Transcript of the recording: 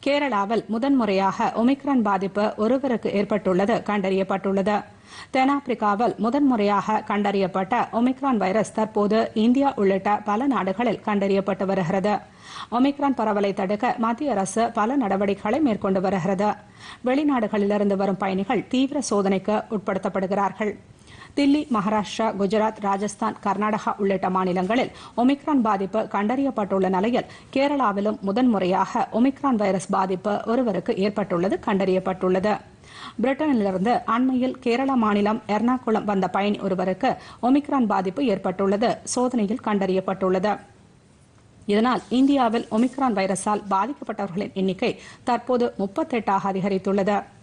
கேரளாவில் முதன்முறையாக ஒமிக்ரான் பாதிப்பு ஒருவருக்கு ஏற்பட்டுள்ளது கண்டறியப்பட்டுள்ளது தென்னாப்பிரிக்காவில் முதன்முறையாக கண்டறியப்பட்ட ஒமிக்ரான் வைரஸ் தற்போது இந்தியா உள்ளிட்ட பல நாடுகளில் கண்டறியப்பட்டு வருகிறது ஒமிக்ரான் பரவலை தடுக்க மத்திய அரசு பல நடவடிக்கைகளை மேற்கொண்டு வருகிறது வெளிநாடுகளிலிருந்து வரும் பயணிகள் தீவிர சோதனைக்கு உட்படுத்தப்படுகிறார்கள் தில்லி மகாராஷ்டிரா குஜராத் ராஜஸ்தான் கர்நாடகா உள்ளிட்ட மாநிலங்களில் ஒமிக்ரான் பாதிப்பு கண்டறியப்பட்டுள்ள நிலையில் கேரளாவிலும் முதன்முறையாக ஒமிக்ரான் வைரஸ் பாதிப்பு ஒருவருக்கு ஏற்பட்டுள்ளது கண்டறியப்பட்டுள்ளது பிரிட்டனிலிருந்து அண்மையில் கேரளா மாநிலம் எர்ணாகுளம் வந்த பயணி ஒருவருக்கு ஒமிக்ரான் பாதிப்பு ஏற்பட்டுள்ளது சோதனையில் கண்டறியப்பட்டுள்ளது இதனால் இந்தியாவில் ஒமிக்ரான் வைரஸால் பாதிக்கப்பட்டவர்களின் எண்ணிக்கை தற்போது முப்பத்தெட்டாக அதிகரித்துள்ளது